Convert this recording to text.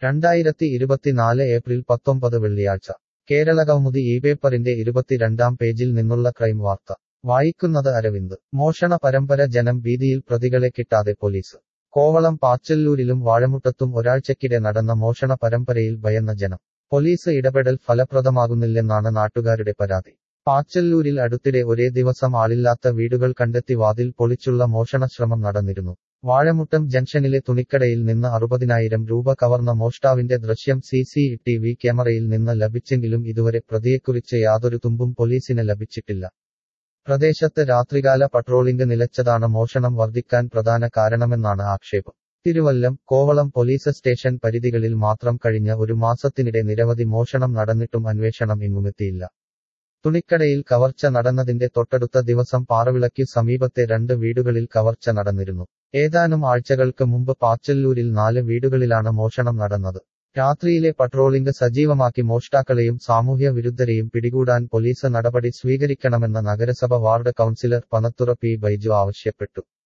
രണ്ടായിരത്തി ഇരുപത്തിനാല് ഏപ്രിൽ പത്തൊമ്പത് വെള്ളിയാഴ്ച കേരളകൗമുദി ഈ പേപ്പറിന്റെ ഇരുപത്തിരണ്ടാം പേജിൽ നിന്നുള്ള ക്രൈം വാർത്ത വായിക്കുന്നത് അരവിന്ദ് മോഷണ പരമ്പര ജനം ഭീതിയിൽ പ്രതികളെ കിട്ടാതെ പോലീസ് കോവളം പാച്ചല്ലൂരിലും വാഴമുട്ടത്തും ഒരാഴ്ചക്കിടെ നടന്ന മോഷണ പരമ്പരയിൽ ഭയന്ന ജനം പോലീസ് ഇടപെടൽ ഫലപ്രദമാകുന്നില്ലെന്നാണ് നാട്ടുകാരുടെ പരാതി പാച്ചല്ലൂരിൽ അടുത്തിടെ ഒരേ ദിവസം ആളില്ലാത്ത വീടുകൾ കണ്ടെത്തി വാതിൽ പൊളിച്ചുള്ള മോഷണശ്രമം നടന്നിരുന്നു വാഴമുട്ടം ജംഗ്ഷനിലെ തുണിക്കടയിൽ നിന്ന് അറുപതിനായിരം രൂപ കവർന്ന മോഷ്ടാവിന്റെ ദൃശ്യം സി സി ടി വി ക്യാമറയിൽ നിന്ന് ലഭിച്ചെങ്കിലും ഇതുവരെ പ്രതിയെക്കുറിച്ച് യാതൊരു തുമ്പും പോലീസിന് ലഭിച്ചിട്ടില്ല പ്രദേശത്ത് രാത്രികാല പട്രോളിംഗ് നിലച്ചതാണ് മോഷണം വർദ്ധിക്കാൻ പ്രധാന കാരണമെന്നാണ് ആക്ഷേപം തിരുവല്ലം കോവളം പോലീസ് സ്റ്റേഷൻ പരിധികളിൽ മാത്രം കഴിഞ്ഞ ഒരു മാസത്തിനിടെ നിരവധി മോഷണം നടന്നിട്ടും അന്വേഷണം എങ്ങുമെത്തിയില്ല തുണിക്കടയിൽ കവർച്ച നടന്നതിന്റെ തൊട്ടടുത്ത ദിവസം പാറവിളയ്ക്ക് സമീപത്തെ രണ്ട് വീടുകളിൽ കവർച്ച നടന്നിരുന്നു ഏതാനും ആഴ്ചകൾക്ക് മുമ്പ് പാച്ചല്ലൂരിൽ നാല് വീടുകളിലാണ് മോഷണം നടന്നത് രാത്രിയിലെ പട്രോളിംഗ് സജീവമാക്കി മോഷ്ടാക്കളെയും സാമൂഹ്യ വിരുദ്ധരെയും പിടികൂടാൻ പോലീസ് നടപടി സ്വീകരിക്കണമെന്ന് നഗരസഭ ward councillor Panathura P Baiju ആവശ്യപ്പെട്ടു